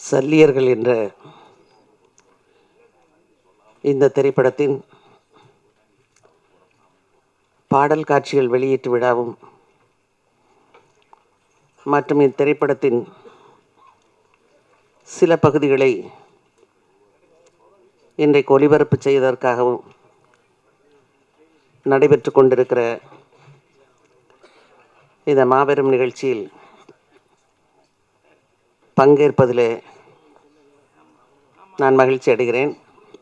சல்லியர்கள் என்ற இந்த திரைப்படத்தின் பாடல் காட்சிகள் வெளியீட்டு விழாவும் மற்றும் இத்திரைப்படத்தின் சில பகுதிகளை இன்றைக்கு ஒளிபரப்பு செய்வதற்காகவும் நடைபெற்று கொண்டிருக்கிற இந்த மாபெரும் நிகழ்ச்சியில் பங்கேற்பதிலே நான் மகிழ்ச்சி அடைகிறேன்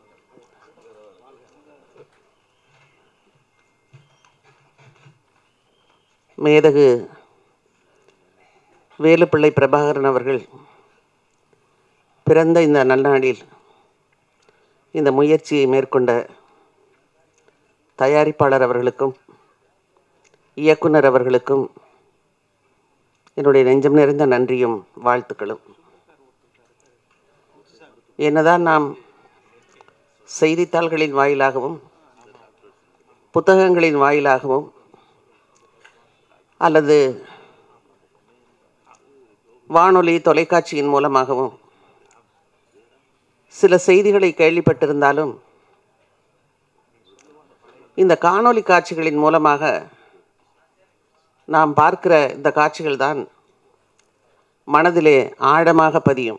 மேதகு வேலுப்பிள்ளை பிரபாகரன் அவர்கள் பிறந்த இந்த நன்னாளில் இந்த முயற்சியை மேற்கொண்ட தயாரிப்பாளர் அவர்களுக்கும் இயக்குனர் அவர்களுக்கும் என்னுடைய நெஞ்சம் நிறைந்த நன்றியும் வாழ்த்துக்களும் என்னதான் நாம் செய்தித்தாள்களின் வாயிலாகவும் புத்தகங்களின் வாயிலாகவும் அல்லது வானொலி தொலைக்காட்சியின் மூலமாகவும் சில செய்திகளை கேள்விப்பட்டிருந்தாலும் இந்த காணொளி காட்சிகளின் மூலமாக நாம் பார்க்கிற இந்த காட்சிகள் தான் மனதிலே ஆழமாக பதியும்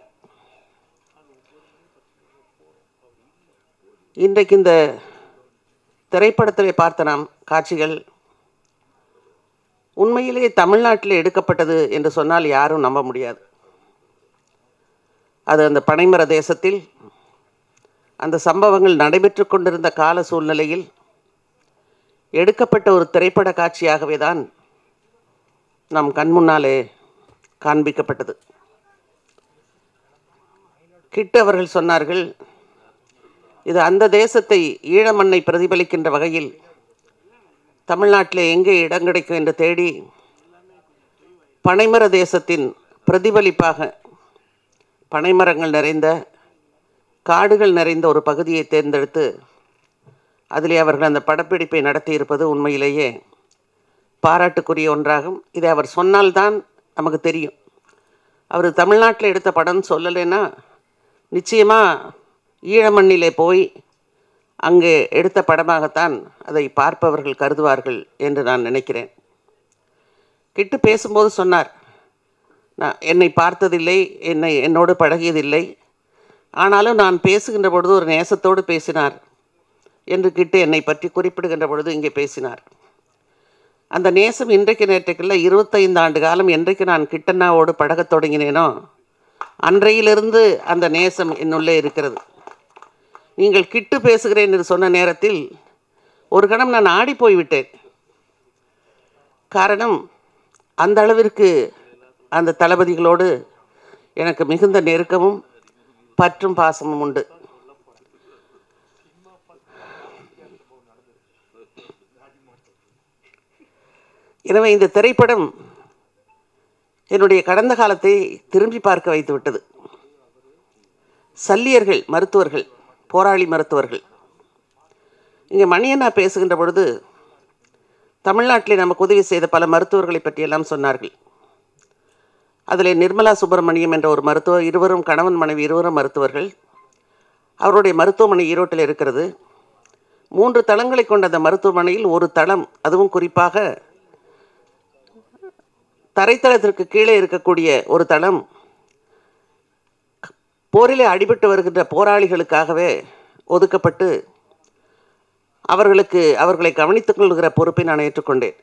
இன்றைக்கு இந்த திரைப்படத்தில் பார்த்த நாம் காட்சிகள் உண்மையிலே தமிழ்நாட்டில் எடுக்கப்பட்டது என்று சொன்னால் யாரும் நம்ப முடியாது அது அந்த பனைமர தேசத்தில் அந்த சம்பவங்கள் நடைபெற்று கொண்டிருந்த கால சூழ்நிலையில் எடுக்கப்பட்ட ஒரு திரைப்பட காட்சியாகவே தான் நம் கண்முன்னாலே காண்பிக்கப்பட்டது கிட்டு அவர்கள் சொன்னார்கள் இது அந்த தேசத்தை ஈழ மண்ணை பிரதிபலிக்கின்ற வகையில் தமிழ்நாட்டில் எங்கே இடம் கிடைக்கும் என்று தேடி பனைமர தேசத்தின் பிரதிபலிப்பாக பனைமரங்கள் நிறைந்த காடுகள் நிறைந்த ஒரு பகுதியை தேர்ந்தெடுத்து அதிலே அவர்கள் அந்த படப்பிடிப்பை நடத்தியிருப்பது உண்மையிலேயே பாராட்டுக்குரிய ஒன்றாகும் இதை அவர் சொன்னால்தான் நமக்கு தெரியும் அவர் தமிழ்நாட்டில் எடுத்த படம் சொல்லலைன்னா நிச்சயமாக ஈழமண்ணிலே போய் அங்கே எடுத்த படமாகத்தான் அதை பார்ப்பவர்கள் கருதுவார்கள் என்று நான் நினைக்கிறேன் கிட்டு பேசும்போது சொன்னார் நான் என்னை பார்த்ததில்லை என்னை என்னோடு பழகியதில்லை ஆனாலும் நான் பேசுகின்ற பொழுது ஒரு நேசத்தோடு பேசினார் என்று கிட்டு என்னை பற்றி குறிப்பிடுகின்ற பொழுது இங்கே பேசினார் அந்த நேசம் இன்றைக்கு நேற்றைக்குள்ள இருபத்தைந்து ஆண்டு காலம் என்றைக்கு நான் கிட்டண்ணாவோடு பழகத் தொடங்கினேனோ அன்றையிலிருந்து அந்த நேசம் என்னுள்ளே இருக்கிறது நீங்கள் கிட்டு பேசுகிறேன் என்று சொன்ன நேரத்தில் ஒரு கணம் நான் ஆடி போய்விட்டேன் காரணம் அந்த அளவிற்கு அந்த தளபதிகளோடு எனக்கு மிகுந்த நெருக்கமும் பற்றும் பாசமும் உண்டு எனவே இந்த திரைப்படம் என்னுடைய கடந்த காலத்தை திரும்பி பார்க்க வைத்து விட்டது சல்லியர்கள் மருத்துவர்கள் போராளி மருத்துவர்கள் இங்கே மணியண்ணா பேசுகின்ற பொழுது தமிழ்நாட்டிலே நமக்கு உதவி செய்த பல மருத்துவர்களை பற்றியெல்லாம் சொன்னார்கள் அதில் நிர்மலா சுப்பிரமணியம் என்ற ஒரு மருத்துவர் இருவரும் கணவன் மனைவி இருவரும் மருத்துவர்கள் அவருடைய மருத்துவமனை ஈரோட்டில் இருக்கிறது மூன்று தளங்களை கொண்ட அந்த மருத்துவமனையில் ஒரு தளம் அதுவும் குறிப்பாக தரைத்தளத்திற்கு கீழே இருக்கக்கூடிய ஒரு தளம் போரிலே அடிபட்டு வருகின்ற போராளிகளுக்காகவே ஒதுக்கப்பட்டு அவர்களுக்கு அவர்களை கவனித்துக் கொள்கிற பொறுப்பை நான் ஏற்றுக்கொண்டேன்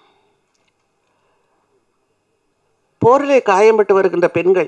போரிலே காயம்பட்டு வருகின்ற பெண்கள்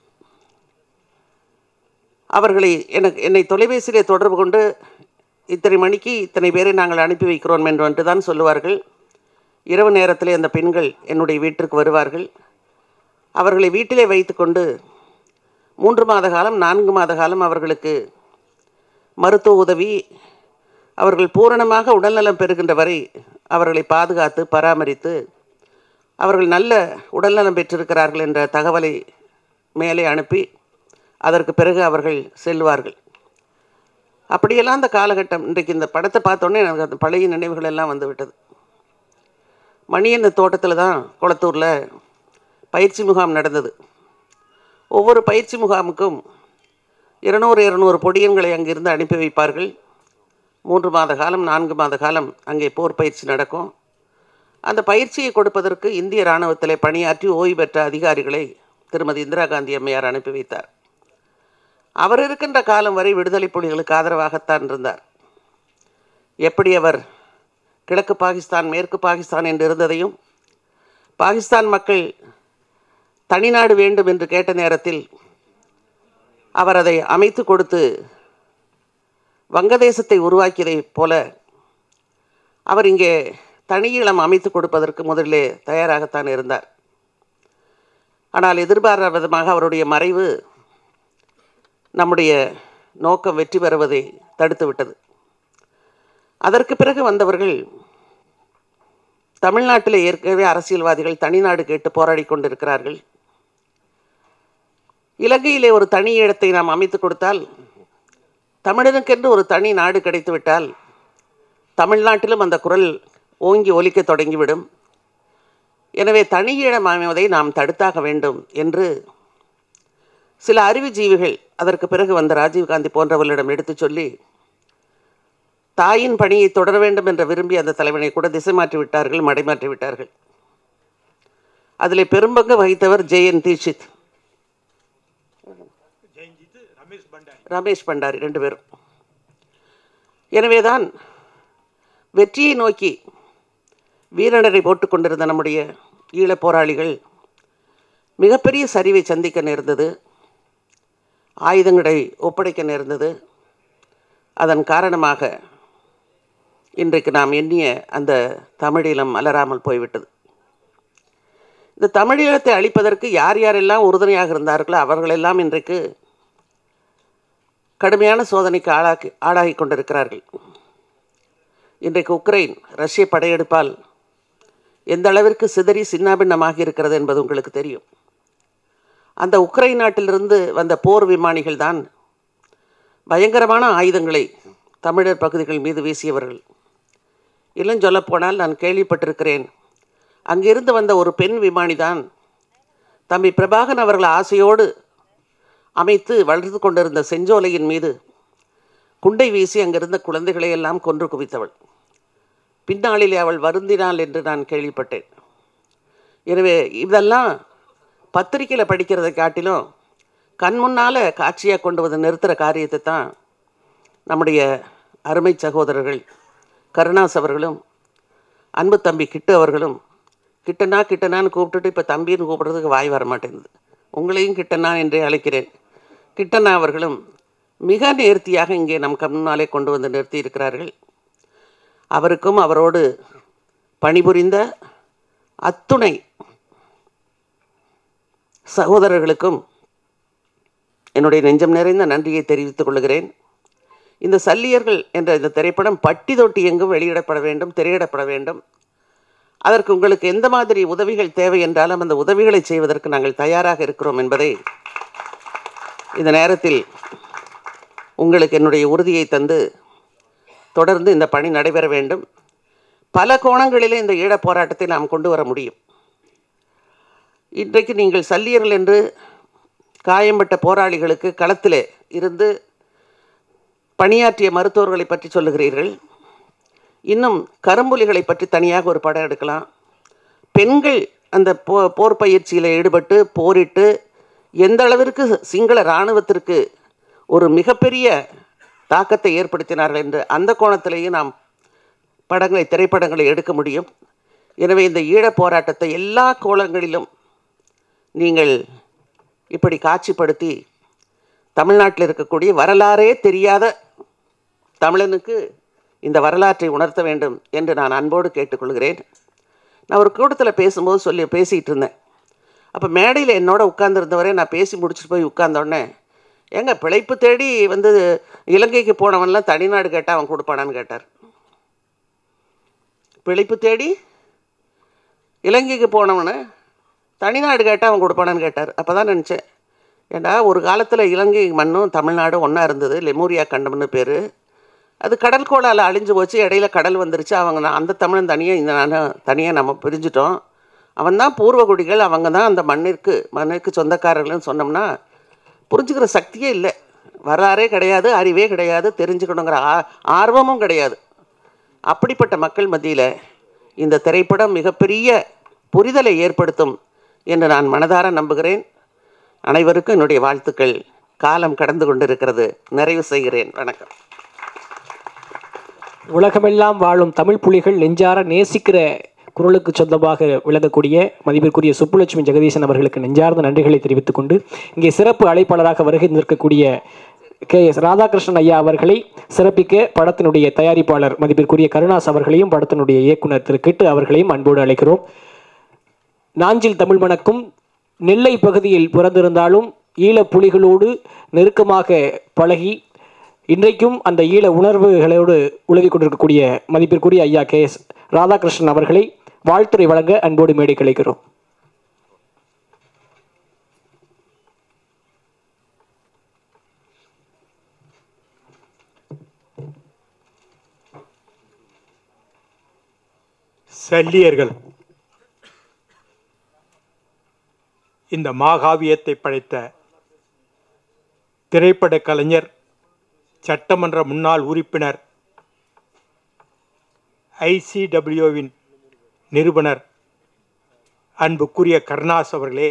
அவர்களை எனக்கு என்னை தொலைபேசியிலே தொடர்பு கொண்டு இத்தனை மணிக்கு இத்தனை பேரை நாங்கள் அனுப்பி வைக்கிறோம் என்று வந்து தான் சொல்லுவார்கள் இரவு நேரத்திலே அந்த பெண்கள் என்னுடைய வீட்டிற்கு வருவார்கள் அவர்களை வீட்டிலே வைத்துக்கொண்டு மூன்று மாத காலம் நான்கு மாத காலம் அவர்களுக்கு மருத்துவ உதவி அவர்கள் பூரணமாக உடல்நலம் பெறுகின்ற வரை அவர்களை பாதுகாத்து பராமரித்து அவர்கள் நல்ல உடல்நலம் பெற்றிருக்கிறார்கள் என்ற தகவலை மேலே அனுப்பி அதற்கு பிறகு அவர்கள் செல்வார்கள் அப்படியெல்லாம் அந்த காலகட்டம் இன்றைக்கு இந்த படத்தை பார்த்தோன்னே எனக்கு அந்த பழைய நினைவுகள் எல்லாம் வந்து விட்டது மணியன் தோட்டத்தில் தான் குளத்தூரில் பயிற்சி முகாம் நடந்தது ஒவ்வொரு பயிற்சி முகாமுக்கும் இருநூறு இருநூறு பொடியன்களை அங்கிருந்து அனுப்பி வைப்பார்கள் மூன்று மாத காலம் நான்கு மாத காலம் அங்கே போர் பயிற்சி நடக்கும் அந்த பயிற்சியை கொடுப்பதற்கு இந்திய இராணுவத்தில் பணியாற்றி ஓய்வு பெற்ற அதிகாரிகளை திருமதி இந்திரா காந்தி அம்மையார் அனுப்பி வைத்தார் அவர் இருக்கின்ற காலம் வரை விடுதலை புலிகளுக்கு ஆதரவாகத்தான் இருந்தார் எப்படி அவர் கிழக்கு பாகிஸ்தான் மேற்கு பாகிஸ்தான் என்று இருந்ததையும் பாகிஸ்தான் மக்கள் தனிநாடு வேண்டும் என்று கேட்ட நேரத்தில் அவர் அதை அமைத்து கொடுத்து வங்கதேசத்தை உருவாக்கியதைப் போல அவர் இங்கே தனியீழம் அமைத்து கொடுப்பதற்கு முதலிலே தயாராகத்தான் இருந்தார் ஆனால் எதிர்பாராத விதமாக அவருடைய மறைவு நம்முடைய நோக்கம் வெற்றி பெறுவதை தடுத்து விட்டது அதற்கு பிறகு வந்தவர்கள் தமிழ்நாட்டில் ஏற்கனவே அரசியல்வாதிகள் தனிநாடு கேட்டு போராடி கொண்டிருக்கிறார்கள் இலங்கையிலே ஒரு தனி இடத்தை நாம் அமைத்து கொடுத்தால் தமிழனுக்கென்று ஒரு தனி நாடு கிடைத்துவிட்டால் தமிழ்நாட்டிலும் அந்த குரல் ஓங்கி ஒலிக்க தொடங்கிவிடும் எனவே தனி இடம் அமைவதை நாம் தடுத்தாக வேண்டும் என்று சில அறிவுஜீவிகள் அதற்கு பிறகு வந்த ராஜீவ்காந்தி போன்றவர்களிடம் எடுத்துச் சொல்லி தாயின் பணியை தொடர வேண்டும் என்று விரும்பி அந்த தலைவனை கூட திசை மாற்றி விட்டார்கள் மடைமாற்றி விட்டார்கள் அதில் பெரும்பங்கு வகித்தவர் ஜெயன் தீட்சித் ரமேஷ் பண்டாரி ரெண்டு பேரும் எனவேதான் வெற்றியை நோக்கி வீரனரை போட்டு கொண்டிருந்த நம்முடைய ஈழப் போராளிகள் மிகப்பெரிய சரிவை சந்திக்க நேர்ந்தது ஆயுதங்களை ஒப்படைக்க நேர்ந்தது அதன் காரணமாக இன்றைக்கு நாம் எண்ணிய அந்த தமிழீழம் மலராமல் போய்விட்டது இந்த தமிழீழத்தை அழிப்பதற்கு யார் யாரெல்லாம் உறுதுணையாக இருந்தார்களோ அவர்களெல்லாம் இன்றைக்கு கடுமையான சோதனைக்கு ஆளாக்கி ஆளாகி கொண்டிருக்கிறார்கள் இன்றைக்கு உக்ரைன் ரஷ்ய படையெடுப்பால் எந்த அளவிற்கு சிதறி சின்னாபின்னமாகி இருக்கிறது என்பது உங்களுக்கு தெரியும் அந்த உக்ரைன் நாட்டிலிருந்து வந்த போர் விமானிகள் தான் பயங்கரமான ஆயுதங்களை தமிழர் பகுதிகள் மீது வீசியவர்கள் இன்னும் சொல்லப்போனால் நான் கேள்விப்பட்டிருக்கிறேன் அங்கிருந்து வந்த ஒரு பெண் விமானி தான் தம்பி பிரபாகரன் அவர்கள் ஆசையோடு அமைத்து வளர்த்து கொண்டிருந்த செஞ்சோலையின் மீது குண்டை வீசி அங்கிருந்த குழந்தைகளை எல்லாம் கொன்று குவித்தவள் பின்னாளிலே அவள் வருந்தினாள் என்று நான் கேள்விப்பட்டேன் எனவே இதெல்லாம் பத்திரிக்கையில் படிக்கிறதை காட்டிலும் கண் முன்னால் காட்சியாக கொண்டு வந்து நிறுத்துகிற காரியத்தை தான் நம்முடைய அருமை சகோதரர்கள் கருணாஸ் அவர்களும் அன்பு தம்பி கிட்டு அவர்களும் கிட்டனா கிட்டனான்னு கூப்பிட்டுட்டு இப்போ தம்பின்னு கூப்பிடுறதுக்கு வாய் வர மாட்டேங்குது உங்களையும் கிட்டனா என்றே அழைக்கிறேன் கிட்டனா அவர்களும் மிக நேர்த்தியாக இங்கே நம் கண்ணாலே கொண்டு வந்து நிறுத்தி இருக்கிறார்கள் அவருக்கும் அவரோடு பணிபுரிந்த அத்துணை சகோதரர்களுக்கும் என்னுடைய நெஞ்சம் நிறைந்த நன்றியை தெரிவித்துக் கொள்கிறேன் இந்த சல்லியர்கள் என்ற இந்த திரைப்படம் பட்டி தொட்டி எங்கும் வெளியிடப்பட வேண்டும் திரையிடப்பட வேண்டும் அதற்கு உங்களுக்கு எந்த மாதிரி உதவிகள் தேவை என்றாலும் அந்த உதவிகளை செய்வதற்கு நாங்கள் தயாராக இருக்கிறோம் என்பதை இந்த நேரத்தில் உங்களுக்கு என்னுடைய உறுதியை தந்து தொடர்ந்து இந்த பணி நடைபெற வேண்டும் பல கோணங்களிலே இந்த ஈழப் போராட்டத்தை நாம் கொண்டு வர முடியும் இன்றைக்கு நீங்கள் சல்லியர்கள் என்று காயம்பட்ட போராளிகளுக்கு களத்திலே இருந்து பணியாற்றிய மருத்துவர்களை பற்றி சொல்லுகிறீர்கள் இன்னும் கரும்புலிகளை பற்றி தனியாக ஒரு படம் எடுக்கலாம் பெண்கள் அந்த போ போர் பயிற்சியில் ஈடுபட்டு போரிட்டு எந்த அளவிற்கு சிங்கள இராணுவத்திற்கு ஒரு மிகப்பெரிய தாக்கத்தை ஏற்படுத்தினார்கள் என்று அந்த கோணத்திலேயும் நாம் படங்களை திரைப்படங்களை எடுக்க முடியும் எனவே இந்த ஈழப் போராட்டத்தை எல்லா கோணங்களிலும் நீங்கள் இப்படி காட்சிப்படுத்தி தமிழ்நாட்டில் இருக்கக்கூடிய வரலாறே தெரியாத தமிழனுக்கு இந்த வரலாற்றை உணர்த்த வேண்டும் என்று நான் அன்போடு கேட்டுக்கொள்கிறேன் நான் ஒரு கூட்டத்தில் பேசும்போது சொல்லி பேசிகிட்டு இருந்தேன் அப்போ மேடையில் என்னோட உட்கார்ந்துருந்தவரே நான் பேசி முடிச்சுட்டு போய் உட்கார்ந்தோடனே ஏங்க பிழைப்பு தேடி வந்து இலங்கைக்கு போனவன்லாம் தனிநாடு கேட்டால் அவன் கொடுப்பானான்னு கேட்டார் பிழைப்பு தேடி இலங்கைக்கு போனவனை தனிநாடு கேட்டால் அவன் கொடுப்பானான்னு கேட்டார் அப்போ தான் நினச்சேன் ஏண்டா ஒரு காலத்தில் இலங்கை மண்ணும் தமிழ்நாடும் ஒன்றா இருந்தது லெமூரியா கண்டம்னு பேர் அது கடல் கோளால் அழிஞ்சு போச்சு இடையில கடல் வந்துருச்சு அவங்க நான் அந்த தமிழன் தனியாக இந்த நான் தனியாக நம்ம பிரிஞ்சிட்டோம் அவன் தான் பூர்வகுடிகள் அவங்க தான் அந்த மண்ணிற்கு மண்ணிற்கு சொந்தக்காரர்கள்னு சொன்னோம்னா புரிஞ்சுக்கிற சக்தியே இல்லை வரலாறே கிடையாது அறிவே கிடையாது தெரிஞ்சுக்கணுங்கிற ஆ ஆர்வமும் கிடையாது அப்படிப்பட்ட மக்கள் மத்தியில் இந்த திரைப்படம் மிகப்பெரிய புரிதலை ஏற்படுத்தும் என்று நான் மனதார நம்புகிறேன் அனைவருக்கும் என்னுடைய வாழ்த்துக்கள் காலம் கடந்து கொண்டிருக்கிறது நிறைவு செய்கிறேன் வணக்கம் உலகமெல்லாம் வாழும் தமிழ் புலிகள் நெஞ்சார நேசிக்கிற குரலுக்கு சொந்தமாக விளங்கக்கூடிய மதிப்பிற்குரிய சுப்புலட்சுமி ஜெகதீசன் அவர்களுக்கு நெஞ்சார்ந்த நன்றிகளை தெரிவித்துக் கொண்டு இங்கே சிறப்பு அழைப்பாளராக வருகை நிற்கக்கூடிய கே எஸ் ராதாகிருஷ்ணன் ஐயா அவர்களை சிறப்பிக்க படத்தினுடைய தயாரிப்பாளர் மதிப்பிற்குரிய கருணாஸ் அவர்களையும் படத்தினுடைய இயக்குனர் திரு கிட்டு அவர்களையும் அன்போடு அழைக்கிறோம் நாஞ்சில் தமிழ் மணக்கும் நெல்லை பகுதியில் பிறந்திருந்தாலும் ஈழப் புலிகளோடு நெருக்கமாக பழகி இன்றைக்கும் அந்த ஈழ உணர்வுகளோடு உலகிக் கொண்டிருக்கக்கூடிய மதிப்பிற்குரிய ஐயா கே எஸ் ராதாகிருஷ்ணன் அவர்களை வாழ்த்துறை வழங்க அன்போடு மேடை கழிக்கிறோம் சல்லியர்கள் இந்த மாகாவியத்தை படைத்த திரைப்பட கலைஞர் சட்டமன்ற முன்னாள் உறுப்பினர் ஐசிடபிள்யூவின் நிறுவனர் அன்புக்குரிய கருணாஸ் அவர்களே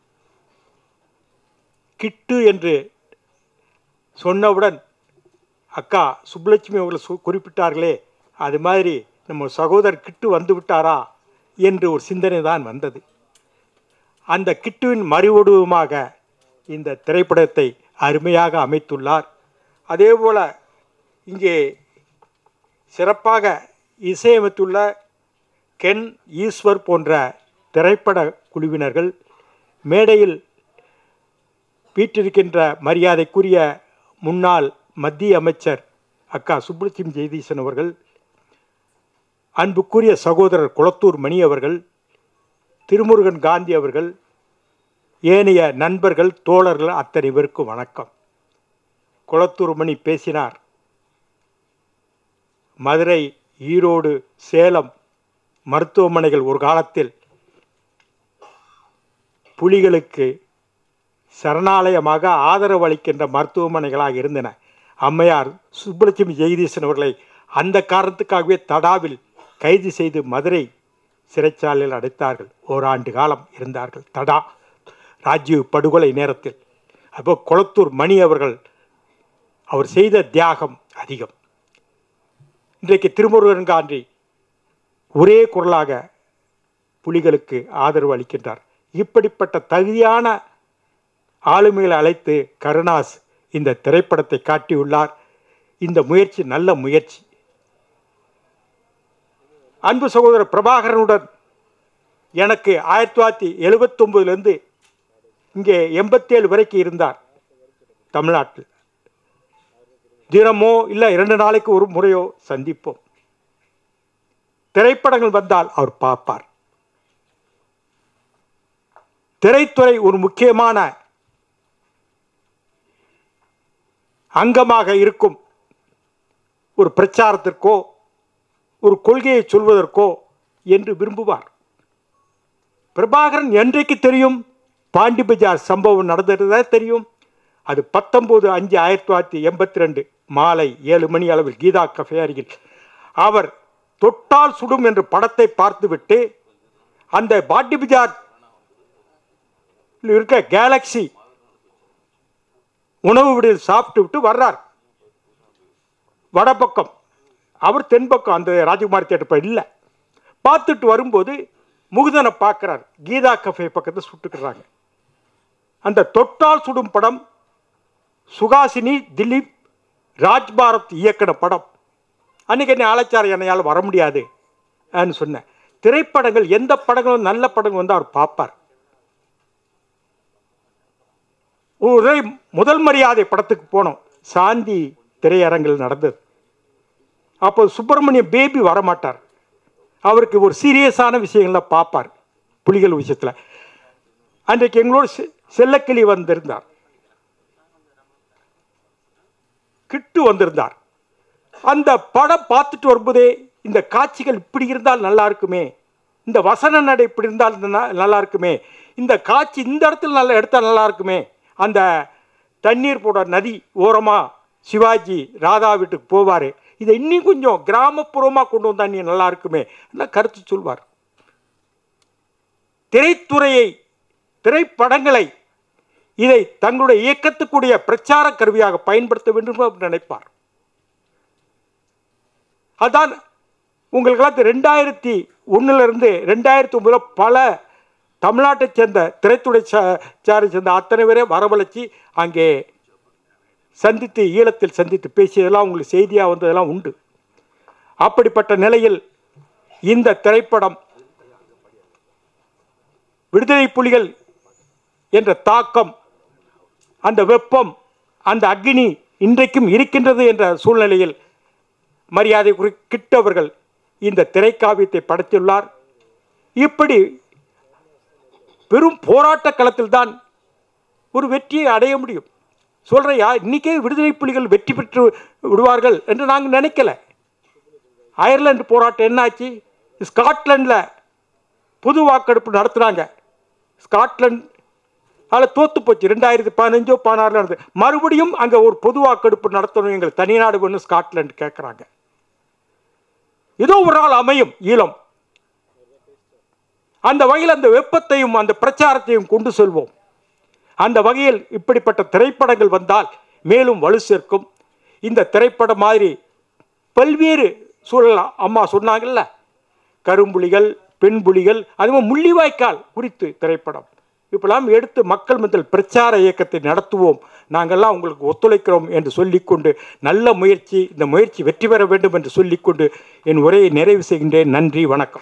கிட்டு என்று சொன்னவுடன் அக்கா சுப்புலட்சுமி அவர்கள் சு- குறிப்பிட்டார்களே அது மாதிரி நம்ம சகோதரர் கிட்டு வந்து விட்டாரா என்று ஒரு சிந்தனை தான் வந்தது அந்த கிட்டுவின் மறுவடிவமாக இந்த திரைப்படத்தை அருமையாக அமைத்துள்ளார் அதேபோல் இங்கே சிறப்பாக இசையமைத்துள்ள கென் ஈஸ்வர் போன்ற திரைப்பட குழுவினர்கள் மேடையில் வீற்றிருக்கின்ற மரியாதைக்குரிய முன்னாள் மத்திய அமைச்சர் அக்கா சுப்புலட்சுமி ஜெயதீசன் அவர்கள் அன்புக்குரிய சகோதரர் குளத்தூர் மணி அவர்கள் திருமுருகன் காந்தி அவர்கள் ஏனைய நண்பர்கள் தோழர்கள் அத்தனை பேருக்கும் வணக்கம் குளத்தூர் மணி பேசினார் மதுரை ஈரோடு சேலம் மருத்துவமனைகள் ஒரு காலத்தில் புலிகளுக்கு சரணாலயமாக ஆதரவு அளிக்கின்ற மருத்துவமனைகளாக இருந்தன அம்மையார் சுப்புலட்சுமி ஜெகதீசன் அவர்களை அந்த காரணத்துக்காகவே தடாவில் கைது செய்து மதுரை சிறைச்சாலையில் அடைத்தார்கள் ஓராண்டு காலம் இருந்தார்கள் தடா ராஜீவ் படுகொலை நேரத்தில் அப்போ குளத்தூர் மணி அவர்கள் அவர் செய்த தியாகம் அதிகம் இன்றைக்கு திருமுருகன் காந்தி ஒரே குரலாக புலிகளுக்கு ஆதரவு அளிக்கின்றார் இப்படிப்பட்ட தகுதியான ஆளுமைகளை அழைத்து கருணாஸ் இந்த திரைப்படத்தை காட்டியுள்ளார் இந்த முயற்சி நல்ல முயற்சி அன்பு சகோதரர் பிரபாகரனுடன் எனக்கு ஆயிரத்தி தொள்ளாயிரத்தி எழுபத்தொம்பதுலேருந்து இங்கே எண்பத்தேழு வரைக்கும் இருந்தார் தமிழ்நாட்டில் தினமோ இல்லை இரண்டு நாளைக்கு ஒரு முறையோ சந்திப்போம் திரைப்படங்கள் வந்தால் அவர் பார்ப்பார் திரைத்துறை ஒரு முக்கியமான அங்கமாக இருக்கும் ஒரு பிரச்சாரத்திற்கோ ஒரு கொள்கையை சொல்வதற்கோ என்று விரும்புவார் பிரபாகரன் என்றைக்கு தெரியும் பாண்டி பஜார் சம்பவம் நடந்ததா தெரியும் அது பத்தொம்போது அஞ்சு ஆயிரத்தி தொள்ளாயிரத்தி எண்பத்தி ரெண்டு மாலை ஏழு மணி அளவில் கீதா கஃபே அருகில் அவர் தொட்டால் சுடும் என்ற படத்தை பார்த்துவிட்டு அந்த பாண்டி பஜார் இருக்க கேலக்ஸி உணவு விடுதல் சாப்பிட்டு விட்டு வர்றார் வடபக்கம் அவர் தென்பக்கம் அந்த ராஜகுமாரி தேட்டர் இல்லை பார்த்துட்டு வரும்போது முகுதனை பார்க்குறார் கீதா கஃபே பக்கத்தில் சுட்டுக்கிறாங்க அந்த தொட்டால் சுடும் படம் சுகாசினி திலீப் ராஜ்பாரத் இயக்கின படம் அன்றைக்கி என்னை அழைச்சார் என்னையால் வர முடியாது ன்னு சொன்னேன் திரைப்படங்கள் எந்த படங்களும் நல்ல படங்கள் வந்து அவர் பார்ப்பார் ஒரு தடவை முதல் மரியாதை படத்துக்கு போனோம் சாந்தி திரையரங்கில் நடந்தது அப்போ சுப்பிரமணிய பேபி வரமாட்டார் அவருக்கு ஒரு சீரியஸான விஷயங்கள்லாம் பார்ப்பார் புலிகள் விஷயத்தில் அன்றைக்கு எங்களோட செ- செல்லக்கிளி வந்திருந்தார் கிட்டு வந்திருந்தார் அந்த படம் பார்த்துட்டு வரும்போதே இந்த காட்சிகள் இப்படி இருந்தால் நல்லா இருக்குமே இந்த வசன நடை இப்படி இருந்தால் ந- நல்லா இருக்குமே இந்த காட்சி இந்த இடத்துல நல்லா எடுத்தால் நல்லா இருக்குமே அந்த தண்ணீர் போட நதி ஓரமாக சிவாஜி ராதா வீட்டுக்கு போவார் இதை இன்னும் கொஞ்சம் கிராமப்புறமாக கொண்டு வந்தா நீ நல்லா இருக்குமே எல்லாம் கருத்து சொல்வார் திரைத்துறையை திரைப்படங்களை இதை தங்களுடைய இயக்கத்துக்குரிய பிரச்சார கருவியாக பயன்படுத்த வேண்டும் என்று அவர் நினைப்பார் அதான் உங்களுக்கெல்லாம் ரெண்டாயிரத்தி ஒன்றிலிருந்து ரெண்டாயிரத்தி ஒன்பதில் பல தமிழ்நாட்டைச் சேர்ந்த திரைத்துறை சா- சாரை சேர்ந்த அத்தனை பேரை வரவழைச்சி அங்கே சந்தித்து ஈழத்தில் சந்தித்து பேசியதெல்லாம் உங்களுக்கு செய்தியாக வந்ததெல்லாம் உண்டு அப்படிப்பட்ட நிலையில் இந்த திரைப்படம் விடுதலை புலிகள் என்ற தாக்கம் அந்த வெப்பம் அந்த அக்னி இன்றைக்கும் இருக்கின்றது என்ற சூழ்நிலையில் மரியாதை குறி கிட்டவர்கள் இந்த திரைக்காவியத்தை படைத்துள்ளார் இப்படி பெரும் போராட்ட களத்தில்தான் ஒரு வெற்றியை அடைய முடியும் சொல்றையா இன்னைக்கே விடுதலை புலிகள் வெற்றி பெற்று விடுவார்கள் என்று நாங்கள் நினைக்கல அயர்லாந்து போராட்டம் என்னாச்சு ஸ்காட்லாண்டில் பொது வாக்கெடுப்பு நடத்துனாங்க ஸ்காட்லாந்து அதில் தோத்து போச்சு ரெண்டாயிரத்தி பதினஞ்சோ பதினாறுல நடந்தது மறுபடியும் அங்கே ஒரு பொது வாக்கெடுப்பு நடத்தணும் எங்களுக்கு தனிநாடு வேணும் ஸ்காட்லாந்து கேட்குறாங்க ஏதோ ஒரு நாள் அமையும் ஈழம் அந்த வகையில் அந்த வெப்பத்தையும் அந்த பிரச்சாரத்தையும் கொண்டு செல்வோம் அந்த வகையில் இப்படிப்பட்ட திரைப்படங்கள் வந்தால் மேலும் வலு சேர்க்கும் இந்த திரைப்படம் மாதிரி பல்வேறு சூழல் அம்மா சொன்னாங்கல்ல கரும்புலிகள் பெண் புலிகள் அதுவும் முள்ளிவாய்க்கால் குறித்து திரைப்படம் இப்பெல்லாம் எடுத்து மக்கள் மத்தியில் பிரச்சார இயக்கத்தை நடத்துவோம் நாங்கள்லாம் உங்களுக்கு ஒத்துழைக்கிறோம் என்று சொல்லிக்கொண்டு நல்ல முயற்சி இந்த முயற்சி வெற்றி பெற வேண்டும் என்று சொல்லிக்கொண்டு என் உரையை நிறைவு செய்கின்றேன் நன்றி வணக்கம்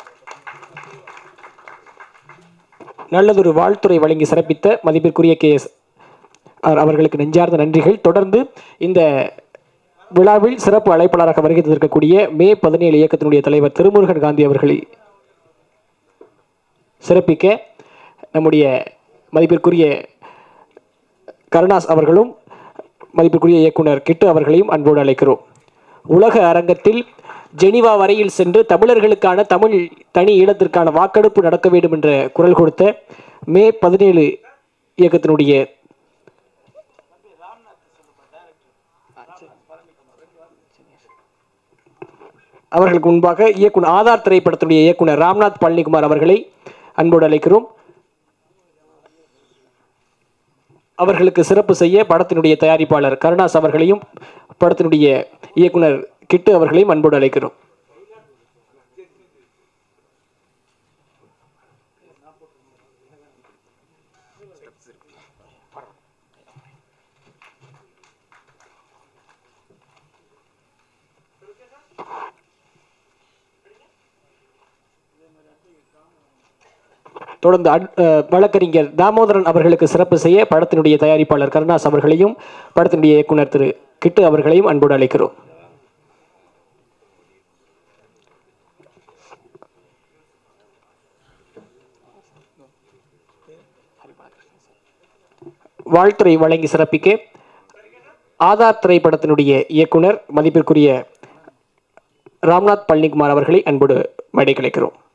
நல்லதொரு வாழ்த்துறை வழங்கி சிறப்பித்த மதிப்பிற்குரிய கே எஸ் அவர்களுக்கு நெஞ்சார்ந்த நன்றிகள் தொடர்ந்து இந்த விழாவில் சிறப்பு அழைப்பாளராக வருகை தந்திருக்கக்கூடிய மே பதினேழு இயக்கத்தினுடைய தலைவர் திருமுருகன் காந்தி அவர்களை சிறப்பிக்க நம்முடைய மதிப்பிற்குரிய கருணாஸ் அவர்களும் மதிப்பிற்குரிய இயக்குனர் கிட்டு அவர்களையும் அன்போடு அழைக்கிறோம் உலக அரங்கத்தில் ஜெனீவா வரையில் சென்று தமிழர்களுக்கான தமிழ் தனி ஈழத்திற்கான வாக்கெடுப்பு நடக்க வேண்டும் என்ற குரல் கொடுத்த மே பதினேழு இயக்கத்தினுடைய அவர்களுக்கு முன்பாக இயக்குனர் ஆதார் திரைப்படத்துடைய இயக்குனர் ராம்நாத் பழனிக்குமார் அவர்களை அன்போடு அழைக்கிறோம் அவர்களுக்கு சிறப்பு செய்ய படத்தினுடைய தயாரிப்பாளர் கருணாஸ் அவர்களையும் படத்தினுடைய இயக்குனர் கிட்டு அவர்களையும் அன்போடு அழைக்கிறோம் தொடர்ந்து அட்- அஹ் வழக்கறிஞர் தாமோதரன் அவர்களுக்கு சிறப்பு செய்ய படத்தினுடைய தயாரிப்பாளர் கருணாஸ் அவர்களையும் படத்தினுடைய இயக்குனர் திரு கிட்டு அவர்களையும் அன்போடு அழைக்கிறோம் வாழ்த்துறை வழங்கி சிறப்பிக்க ஆதார் திரைப்படத்தினுடைய இயக்குனர் மதிப்பிற்குரிய ராம்நாத் பழனிக்குமார் அவர்களை அன்போடு மேடை கிடைக்கிறோம்